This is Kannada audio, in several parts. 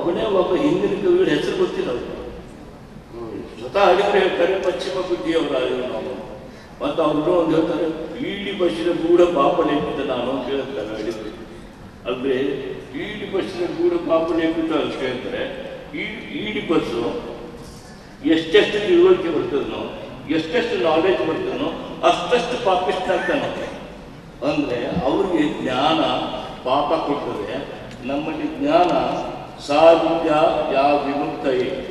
ಒಬ್ಬನೇ ಒಬ್ಬ ಹಿಂದಿನ ಕವಿಗಳ ಹೆಸರು ಗೊತ್ತಿಲ್ಲ ಅವ್ರಿಗೆ ಸ್ವತಃ ಅಡಿಗರು ಹೇಳ್ತಾರೆ ಪಶ್ಚಿಮ ಬುದ್ಧಿಯವರಾದರು ನಾವು ಮತ್ತು ಅವರು ಒಂದು ಹೇಳ್ತಾರೆ ಈಡಿ ಬಸ್ಸಿನ ಗೂಢ ಪಾಪಲೇಪಿತ ನಾನು ಅಂತ ಹೇಳ್ತಾರೆ ಅಡಿಗರು ಅಂದ್ರೆ ಈಡಿ ಬಸ್ಸಿನ ಗೂಢ ಪಾಪಲೇಪಿತ ಅಂತ ಹೇಳ್ತಾರೆ ಈ ಈಡಿ ಬಸ್ಸು ಎಷ್ಟೆಷ್ಟು ತಿಳುವಳಿಕೆ ಬರ್ತದನೋ ಎಷ್ಟೆಷ್ಟು ನಾಲೆಜ್ ಬರ್ತದನೋ ಅಷ್ಟಷ್ಟು ಪಾಪಿಷ್ಟ ಆಗ್ತಾನೆ ಅಂದ್ರೆ ಅವ್ರಿಗೆ ಜ್ಞಾನ ಪಾಪ ಕೊಡ್ತದೆ ನಮ್ಮಲ್ಲಿ ಜ್ಞಾನ ಸಾಧ್ಯ ಯಾವ ವಿಮುಕ್ತ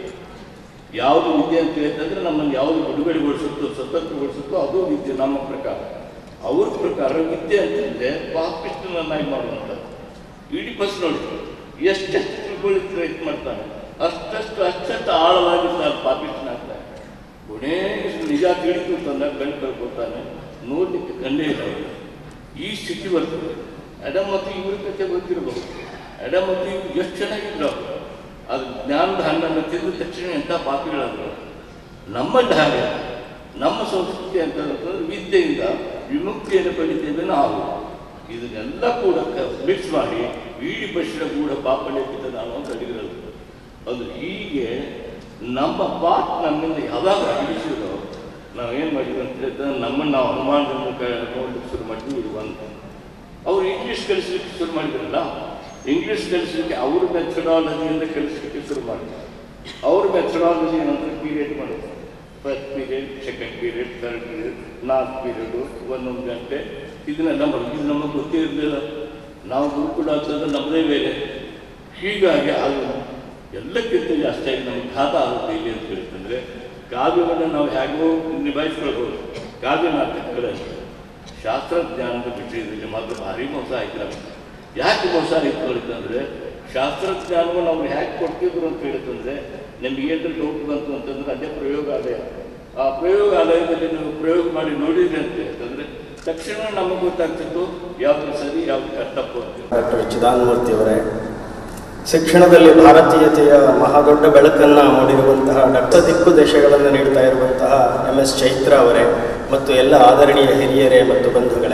ಯಾವುದು ವಿದ್ಯೆ ಅಂತ ಹೇಳ್ತಂದ್ರೆ ನಮ್ಮನ್ನು ಯಾವುದು ಬಿಡುಗಡೆಗೊಳಿಸುತ್ತೋ ಸ್ವತಂತ್ರಗೊಳಿಸುತ್ತೋ ಅದು ವಿದ್ಯೆ ನಮ್ಮ ಪ್ರಕಾರ ಅವ್ರ ಪ್ರಕಾರ ವಿದ್ಯೆ ಅಂತಂದ್ರೆ ಪಾಪಿಷ್ಟನನ್ನಾಗಿ ಮಾಡುವಂಥದ್ದು ಇಡೀ ಬಸ್ ನೋಡಿ ಎಷ್ಟೆಷ್ಟು ತಿಳ್ಕೊಳ್ಳಿಕ್ಕೆ ಪ್ರಯತ್ನ ಮಾಡ್ತಾನೆ ಅಷ್ಟಷ್ಟು ಅಷ್ಟಷ್ಟು ಆಳವಾಗಿರ್ತಾನೆ ಪಾಪಿಷ್ಟನಾಗ್ತಾನೆ ಕೊನೆ ನಿಜ ತಿಳಿದು ತನ್ನ ಕಣ್ಣು ಕಳ್ಕೊತಾನೆ ನೋಡ್ಲಿಕ್ಕೆ ಕಣ್ಣೇ ಇಲ್ಲ ಅವ್ರಿಗೆ. ಈ ಸ್ಥಿತಿ ಬರ್ತದೆ ಅಡಮ್ ಮತ್ತು ಇವ್ರ ಕಥೆ ಗೊತ್ತಿರಬಹುದು ಅಡಮ್ ಮತ್ತು ಇವ್ರು ಎಷ್ಟು ಚೆನ್ನಾಗಿದ್ರು ಅವರು ಅದು ಜ್ಞಾನದ ಹಣ್ಣನ್ನು ತಿಂದ ತಕ್ಷಣ ಎಂಥ ಪಾಪಿಗಳಾದ್ರು ನಮ್ಮಲ್ಲಿ ಹಾಗೆ ನಮ್ಮ ಸಂಸ್ಕೃತಿ ಅಂತಂದ್ರೆ ವಿದ್ಯೆಯಿಂದ ವಿಮುಕ್ತಿಯನ್ನು ಪಡಿತೇವೆ ನಾವು ಇದನ್ನೆಲ್ಲ ಕೂಡ ಮಿಕ್ಸ್ ಮಾಡಿ ಇಡೀ ಪಶ್ಚಿಮ ಕೂಡ ಪಾಪ ಲೇಪಿತ ನಾವು ಅಂತ ಅಡಿಗಿರಲ್ಲ ಅಂದ್ರೆ ಹೀಗೆ ನಮ್ಮ ಪಾಠ ನಮ್ಮಿಂದ ಯಾವಾಗ ಅಡಿಸಿರೋ ನಾವೇನು ಮಾಡಿದ್ವಿ ಅಂತ ಹೇಳಿದ್ರೆ ನಮ್ಮನ್ನು ನಾವು ಅನುಮಾನದಿಂದ ನೋಡ್ಲಿಕ್ಕೆ ಶುರು ಮಾಡಿದ್ವಿ ಇದು ಒಂದು ಅವ್ರು ಇಂಗ್ಲೀಷ್ ಕಲಿಸ್ಲಿಕ್ಕೆ ಶುರು ಮಾಡಿದ್ರಲ್ಲ ಇಂಗ್ಲೀಷ್ ಕಲಿಸ್ಲಿಕ್ಕೆ ಅವ್ರ ಮೆಥಡಾಲಜಿಯಿಂದ ಕಲಿಸ್ಲಿಕ್ಕೆ ಶುರು ಮಾಡಿದ್ರು ಅವ್ರ ಮೆಥಡಾಲಜಿ ಏನಂದ್ರೆ ಪೀರಿಯಡ್ ಮಾಡಿದ್ರು first period second period third period ನಾಲ್ಕು ಪೀರಿಯಡು ಒಂದೊಂದು ಗಂಟೆ ಇದನ್ನೆಲ್ಲ ಮಾಡಿ ಇದು ನಮಗೆ ಗೊತ್ತೇ ಇರಲಿಲ್ಲ ನಾವು ಗುರುಕುಲ ಅಂತಂದ್ರೆ ನಮ್ಮದೇ ಬೇರೆ ಹೀಗಾಗಿ ಅದು ಎಲ್ಲಕ್ಕಿಂತ ಜಾಸ್ತಿಯಾಗಿ ನಮ್ಗೆ ಘಾತ ಆಗುತ್ತೆ ಇಲ್ಲಿ ಅಂತ ಹೇಳಿದ್ರೆ ಕಾವ್ಯವನ್ನು ನಾವು ಹೇಗೋ ನಿಭಾಯಿಸ್ಕೊಳ್ಬೋದು ಕಾವ್ಯ ನಾಟಕಗಳಲ್ಲಿ ಶಾಸ್ತ್ರಜ್ಞಾನದ ವಿಷಯದಲ್ಲಿ ಮಾತ್ರ ಭಾರಿ ಮೋಸ ಆಯ್ತು ನಮಗೆ ಯಾಕೆ ಮೋಸ ಆಯ್ತು ಅಂತಂದ್ರೆ ಶಾಸ್ತ್ರಜ್ಞಾನವನ್ನು ಅವ್ರು ಹೇಗೆ ಕೊಡ್ತಿದ್ರು ಅಂತ ಹೇಳಿತಂದ್ರೆ ನಿಮ್ಗೆ ಏನಾದ್ರು ಡೌಟ್ ಬಂತು ಅಂತಂದ್ರೆ ಅದೇ ಪ್ರಯೋಗಾಲಯ ಆ ಪ್ರಯೋಗಾಲಯದಲ್ಲಿ ನೀವು ಪ್ರಯೋಗ ಮಾಡಿ ನೋಡಿದ್ರಿ ಅಂತ ಹೇಳ್ತಂದ್ರೆ ತಕ್ಷಣ ನಮಗೆ ಗೊತ್ತಾಗ್ತಿತ್ತು ಯಾವ್ದು ಸರಿ ಯಾವ್ದು ತಪ್ಪು ಅಂತ ಡಾಕ್ಟರ್ ಚಿದಾನಮೂರ್ತಿ ಅವರೇ ಶಿಕ್ಷಣದಲ್ಲಿ ಭಾರತೀಯತೆಯ ಮಹಾದೊಡ್ಡ ಬೆಳಕನ್ನು ಮೂಡಿರುವಂತಹ ಡಾಕ್ಟರ್ ದಿಕ್ಕು ದೇಶಗಳನ್ನು ನೀಡ್ತಾ ಇರುವಂತಹ ಎಂ ಎಸ್ ಚೈತ್ರ ಅವರೇ ಮತ್ತು ಎಲ್ಲ ಆದರಣೀಯ ಹಿರಿಯರೇ ಮತ್ತು ಬಂಧುಗಳೇ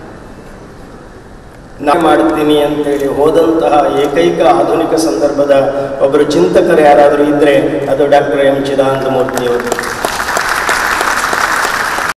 ನಾ ಮಾಡ್ತೀನಿ ಅಂತೇಳಿ ಹೋದಂತಹ ಏಕೈಕ ಆಧುನಿಕ ಸಂದರ್ಭದ ಒಬ್ಬರು ಚಿಂತಕರು ಯಾರಾದರೂ ಇದ್ದರೆ ಅದು ಡಾಕ್ಟರ್ ಎಂ ಚಿದಾನಂದ ಮೂರ್ತಿಯವರು